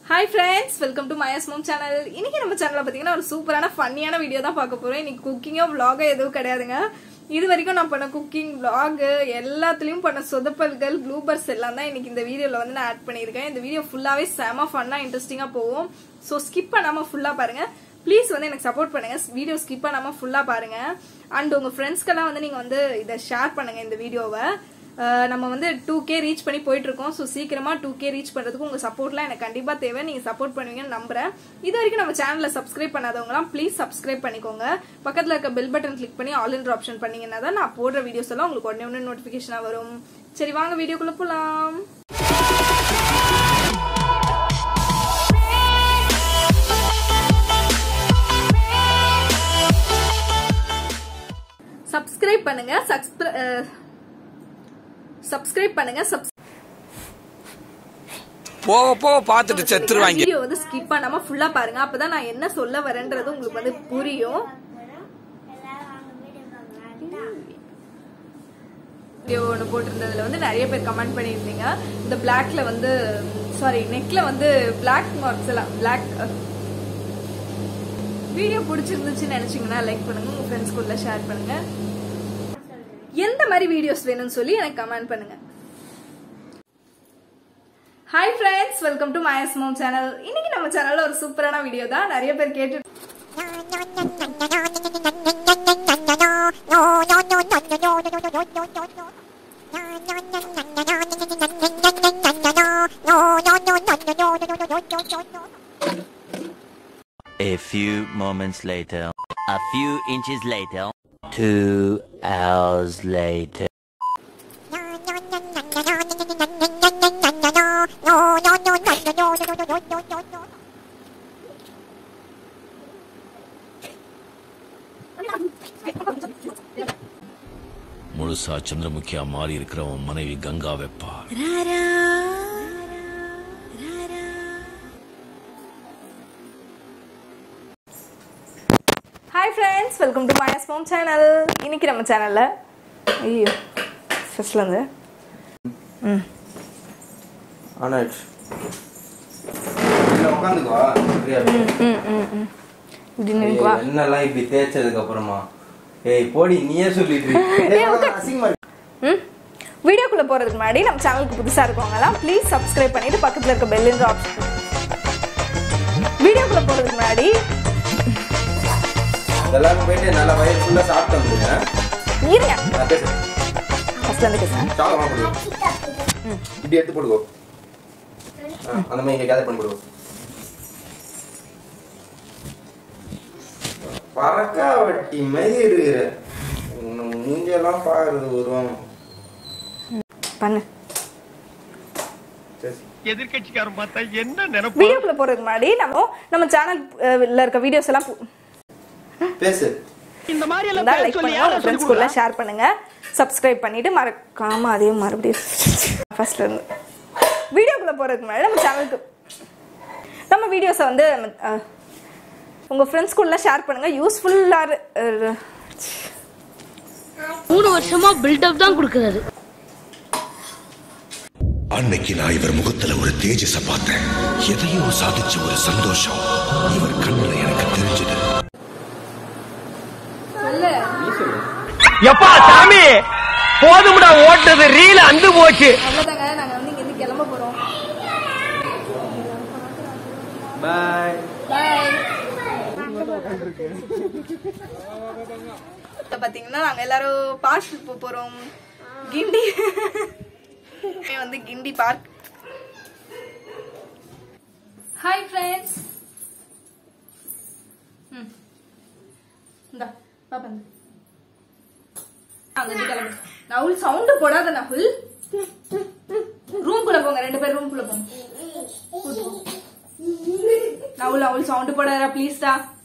Hi friends welcome to மயஸ் mom channel இன்னைக்கு நம்ம சேனல்ல பாத்தீங்கன்னா ஒரு சூப்பரான ஃபன்னியான வீடியோ தான் பார்க்க போறோம் இன்னைக்கு குக்கிங்கோ vlog எதுவும் கிடையாதுங்க இது வரைக்கும் நான் பண்ண குக்கிங் vlog எல்லாத்துலயும் பண்ண சொதப்பல்கள் ப்ளூபர்ஸ் எல்லாம் தான் இன்னைக்கு இந்த வீடியோல வந்து நான் ஆட் பண்ணியிருக்கேன் இந்த வீடியோ ஃபுல்லாவே செம ஃபன்னா இன்ட்ரெஸ்டிங்கா போகும் ஸோ ஸ்கிப் பண்ணாம ஃபுல்லா பாருங்க ப்ளீஸ் வந்து எனக்கு சப்போர்ட் பண்ணுங்க வீடியோ ஸ்கிப் பண்ணாம ஃபுல்லா பாருங்க அண்ட் உங்க ஃப்ரெண்ட்ஸ்க்கெல்லாம் வந்து நீங்க வந்து இதை ஷேர் பண்ணுங்க இந்த வீடியோவை அஹ் நம்ம வந்து டூ கே ரீச் பண்ணி போயிட்டு இருக்கோம் ஸோ சீக்கிரமா டூ கே ரீச் பண்றதுக்கு உங்க சப்போர்ட்லாம் எனக்கு கண்டிப்பா தேவை நீங்க சப்போர்ட் பண்ணுவீங்கன்னு நம்புறேன் இது வரைக்கும் நம்ம சேனலை சப்ஸ்கிரைப் பண்ணாதவங்கலாம் ப்ளீஸ் சப்ஸ்கிரைப் பண்ணிக்கோங்க பக்கத்துல இருக்க பெல் பட்டன் கிளிக் பண்ணி ஆல் இன்ட்ரு ஆப்ஷன் பண்ணீங்கன்னா தான் நான் போடுற வீடியோஸ் எல்லாம் உங்களுக்கு உடனே உடனே நோட்டிபிகேஷனா வரும் சரி வாங்க வீடியோக்குள்ள போலாம் சப்ஸ்கிரைப் பண்ணுங்க சப்ஸ்கிரைப் பண்ணுங்க சப்ஸ் போக போக பார்த்துட்டு செத்துருவாங்க வீடியோ வந்து ஸ்கிப் பண்ணாம ஃபுல்லா பாருங்க அப்பதான் நான் என்ன சொல்ல வரேன்றது உங்களுக்கு வந்து புரியும் வீடியோ ஒன்று போட்டிருந்ததுல வந்து நிறைய பேர் கமெண்ட் பண்ணியிருந்தீங்க இந்த பிளாக்ல வந்து சாரி நெக்ல வந்து பிளாக் மார்க்ஸ் எல்லாம் பிளாக் வீடியோ பிடிச்சிருந்துச்சுன்னு நினைச்சீங்கன்னா லைக் பண்ணுங்க உங்க ஃப்ரெண்ட்ஸ்குள்ள ஷேர் பண்ணுங்க எந்த மாதிரி வீடியோஸ் வேணும்னு சொல்லி எனக்கு கமெண்ட் பண்ணுங்க ஹாய் ஃப்ரெண்ட்ஸ் வெல்கம் டு மயஸ் மோம் சேனல் இன்னைக்கு நம்ம சேனல்ல ஒரு சூப்பரான வீடியோ தான் நிறைய பேர் கேட்டு A few moments later. A few inches later. Two hours later. முழுசா சந்திரமுகியா மாறி இருக்கிற உன் மனைவி கங்கா வெப்பா ஹாய் ஃப்ரெண்ட்ஸ் வெல்கம் டு மயஸ் மோம் சேனல் இன்னைக்கு நம்ம சேனல்ல ஐயோ ஃபர்ஸ்ட்ல இருந்து ஆனாச்சு இல்ல உட்காந்துக்குவா ஃப்ரீயா இப்படி நினைக்குவா என்னெல்லாம் இப்படி தேய்ச்சதுக்கு அப்புறமா ஏய் போடி நீயே சொல்லிட்டு இருக்க. ஏய், வேணாம், அசிங்கமா இருக்கு. ம் வீடியோக்குள்ள போறதுக்கு முன்னாடி நம்ம சேனலுக்கு புதுசா இருக்கவங்கலாம் ப்ளீஸ் சப்ஸ்கிரைப் பண்ணிட்டு பக்கத்துல இருக்க பெல்லுன்ற ஆப்ஷன் வீடியோக்குள்ள போறதுக்கு முன்னாடி எல்லாரும் போயிட்டு நல்லா வயிறு ஃபுல்லா சாப்பிட்டு வந்துருங்க இருங்க நான் பேசுறேன் ஃபர்ஸ்ட்ல இருந்து பேசுறேன் சாப்பிட போடுவோம் இப்படி எடுத்து போடுவோம் அந்த மாதிரி இங்க கேதர் பண்ணி போடுவோம் பறக்கா வட்டி மாதிரி இருக்கிற உன்னை மூஞ்செல்லாம் பாக்குறது உருவம் பண்ணு சரி எதிர்கட்சிக்காரன் பார்த்தா என்ன நினைப்பு வீடியோக்குள்ள போறதுக்கு முன்னாடி நம்ம நம்ம சேனல்ல இருக்க வீடியோஸ் எல்லாம் பு- பேசு இந்த மாதிரி இருந்தா எல்லாம் லைக் பேச சொல்லி பண்ணுங்க யாரும் உங்க ஃப்ரெண்ட்ஸ் கூட ஷேர் பண்ணுங்க சப்ஸ்கிரைப் பண்ணிட்டு மறக்காம அதே மறுபடியும் ஃபர்ஸ்ட்ல இருந்து வீடியோக்குள்ள போறதுக்கு முன்னாடி நம்ம சேனலுக்கு நம்ம வீடியோஸை வந்து அஹ், உங்க ஃப்ரெண்ட்ஸ் கூட ஷேர் பண்ணுங்க யூஸ்ஃபுல்லா மூணு வருஷமா பில்டப் தான் கொடுக்கறாரு அன்னைக்கு நான் இவர் முகத்துல ஒரு தேஜஸ பார்த்தேன் எதையோ சாதிச்ச ஒரு சந்தோஷம் இவர் கண்ணுல எனக்கு தெரிஞ்சது எப்பா சாமி போதும்டா ஓட்டது ரீல அந்து போச்சு அவ்வளவுதாங்க நாங்க வந்து இங்க இருந்து கிளம்ப போறோம் பாய் பாய் பாத்தீங்கன்னா நாங்க எல்லாரும் பார்க் போக போறோம் கிண்டி வந்து கிண்டி பார்க் ஹாய் ஃப்ரெண்ட்ஸ் ம் இந்தா பாப்பா இந்த. அங்க இருந்து கிளம்பு நவுல் சவுண்ட் போடாத நகுல் ரூம் குள்ள போங்க ரெண்டு பேரும் ரூம் குள்ள போங்க நவுல் நவுல் சவுண்ட் போடாதா ப்ளீஸ்டா